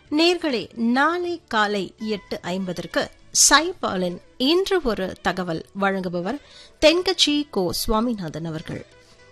நேர்களே நாளை காலை எட்டு ஐம்பதற்கு சைபாலின் இன்று ஒரு தகவல் வழங்குபவர் தென்கட்சி கோ சுவாமிநாதன் அவர்கள்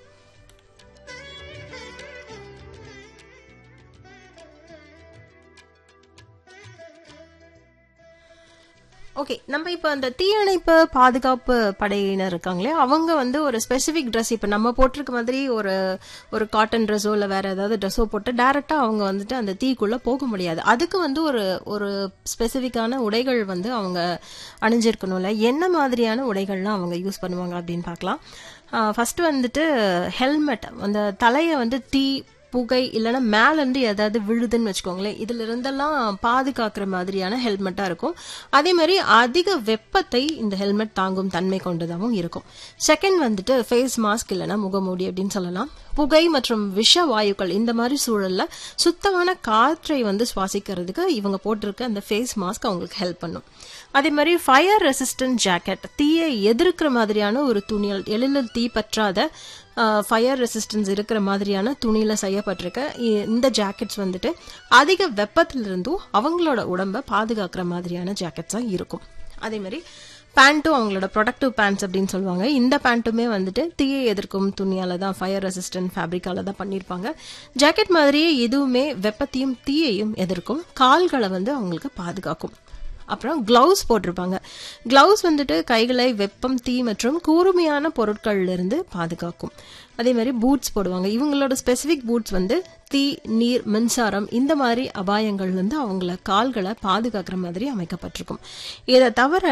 ஓகே நம்ம இப்போ அந்த தீயணைப்பு பாதுகாப்பு படையினர் இருக்காங்களே அவங்க வந்து ஒரு ஸ்பெசிஃபிக் ட்ரெஸ் இப்போ நம்ம போட்டிருக்க மாதிரி ஒரு ஒரு காட்டன் ட்ரெஸ்ஸோ இல்லை வேற ஏதாவது ட்ரெஸ்ஸோ போட்டு டைரெக்டாக அவங்க வந்துட்டு அந்த தீக்குள்ளே போக முடியாது அதுக்கு வந்து ஒரு ஒரு ஸ்பெசிஃபிக்கான உடைகள் வந்து அவங்க அணிஞ்சிருக்கணும்ல என்ன மாதிரியான உடைகள்லாம் அவங்க யூஸ் பண்ணுவாங்க அப்படின்னு பார்க்கலாம் ஃபர்ஸ்ட் வந்துட்டு ஹெல்மெட் அந்த தலையை வந்து தீ புகை இல்லைன்னா மேலேருந்து ஏதாவது விழுதுன்னு வச்சுக்கோங்களேன் இதுல இருந்தெல்லாம் பாதுகாக்கிற மாதிரியான ஹெல்மெட்டா இருக்கும் அதே மாதிரி அதிக வெப்பத்தை இந்த ஹெல்மெட் தாங்கும் தன்மை கொண்டதாகவும் இருக்கும் செகண்ட் வந்துட்டு ஃபேஸ் மாஸ்க் இல்லைன்னா முகமூடி அப்படின்னு சொல்லலாம் புகை மற்றும் விஷ வாயுக்கள் இந்த மாதிரி சூழல்ல சுத்தமான காற்றை வந்து சுவாசிக்கிறதுக்கு இவங்க போட்டிருக்க அந்த ஃபேஸ் மாஸ்க் அவங்களுக்கு ஹெல்ப் பண்ணும் அதே மாதிரி ஃபயர் ரெசிஸ்டன்ட் ஜாக்கெட் தீயை எதிர்க்கிற மாதிரியான ஒரு துணியல் எளிதில் தீ பற்றாத ஃபயர் ரெசிஸ்டன்ஸ் இருக்கிற மாதிரியான துணியில செய்யப்பட்டிருக்க இந்த ஜாக்கெட்ஸ் வந்துட்டு அதிக வெப்பத்திலிருந்தும் அவங்களோட உடம்ப பாதுகாக்கிற மாதிரியான ஜாக்கெட்ஸாக இருக்கும் அதே மாதிரி பேண்ட்டும் அவங்களோட ப்ரொடக்டிவ் பேண்ட்ஸ் அப்படின்னு சொல்லுவாங்க இந்த பேண்ட்டுமே வந்துட்டு தீயை எதிர்க்கும் துணியால தான் ஃபயர் ரெசிஸ்டன்ட் ஃபேப்ரிக்கால தான் பண்ணியிருப்பாங்க ஜாக்கெட் மாதிரியே இதுவுமே வெப்பத்தையும் தீயையும் எதிர்க்கும் கால்களை வந்து அவங்களுக்கு பாதுகாக்கும் அப்புறம் கிளவுஸ் போட்டிருப்பாங்க கிளவுஸ் வந்துட்டு கைகளை வெப்பம் தீ மற்றும் கூர்மையான பொருட்கள்ல இருந்து பாதுகாக்கும் அதே மாதிரி பூட்ஸ் போடுவாங்க இவங்களோட ஸ்பெசிபிக் பூட்ஸ் வந்து தீ நீர் மின்சாரம் இந்த மாதிரி அபாயங்கள் வந்து அவங்கள கால்களை பாதுகாக்கிற மாதிரி அமைக்கப்பட்டிருக்கும் இதை தவிர